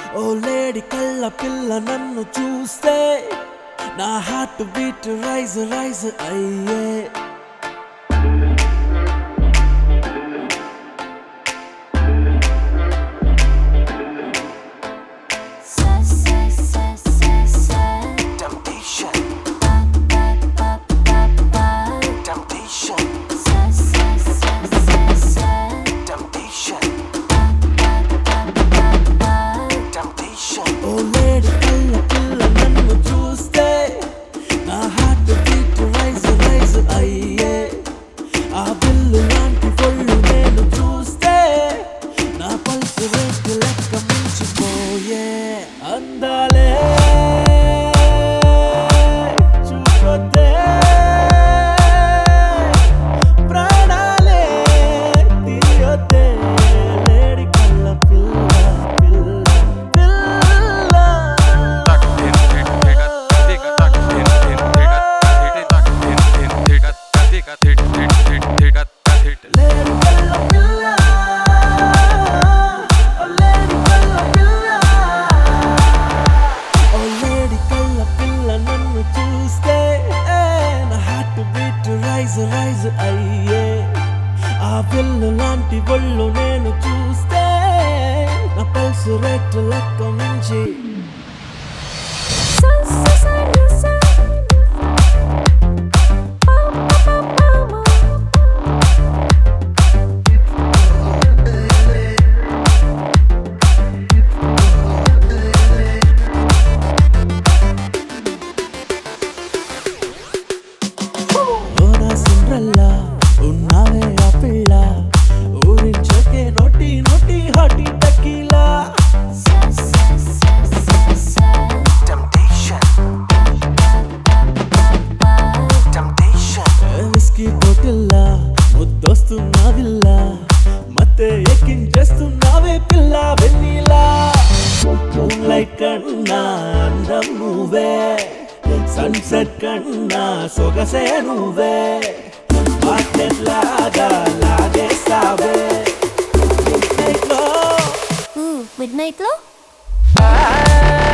ఓ lady కళ్ళ పిల్ల నన్ను చూస్తే నా హార్ట్ బీట్ రైజ్ రైజ్ అయ్యే Temptation, temptation, temptation, temptation. Oh lady కళ్ళ పిల్ల నన్ను చూస్తే నా హార్ట్ బీట్ రైజ్ రైజ్ అయ్యే ఆ బిల్లు లాంటి ఒళ్ళు నేను చూస్తే నా పల్స్ రేట్ లెక్క మించిపోయే అందాలే చూపొద్దే ప్రాణాలే తీయొద్దే లేడి కళ్ళ పిల్ల పిల్ల పిల్ల లేడి కళ్ళ పిల్ల ఓ లేడి కళ్ళ పిల్ల ఓ లేడి కళ్ళ పిల్ల నన్ను చూస్తే ఏ, నా హార్ట్ బీట్ రైజ్ రైజ్ అయ్యే ఆ పిల్లు లాంటి ఒళ్ళు నేను చూస్తే నా పల్స్ రేట్ లెక్క మించి ఓ నా సిండ్రల్లా ఉన్నావే ఆ పిల్ల ఊరించకే naughty naughty hottie tequila Temptation, temptation, whisky బాటిల్లా ముద్దొస్తున్నావిల్లా మతే ఎక్కించేస్తున్నావే పిల్ల వెన్నీలా లైట్ కన్నా అందం నువ్వే సన్సెట్ కన్నా సొగసే నువ్వే మార్కెట్ లాగా లాగేస్తావే Midnight లో మిడ్ నైట్ లో ah,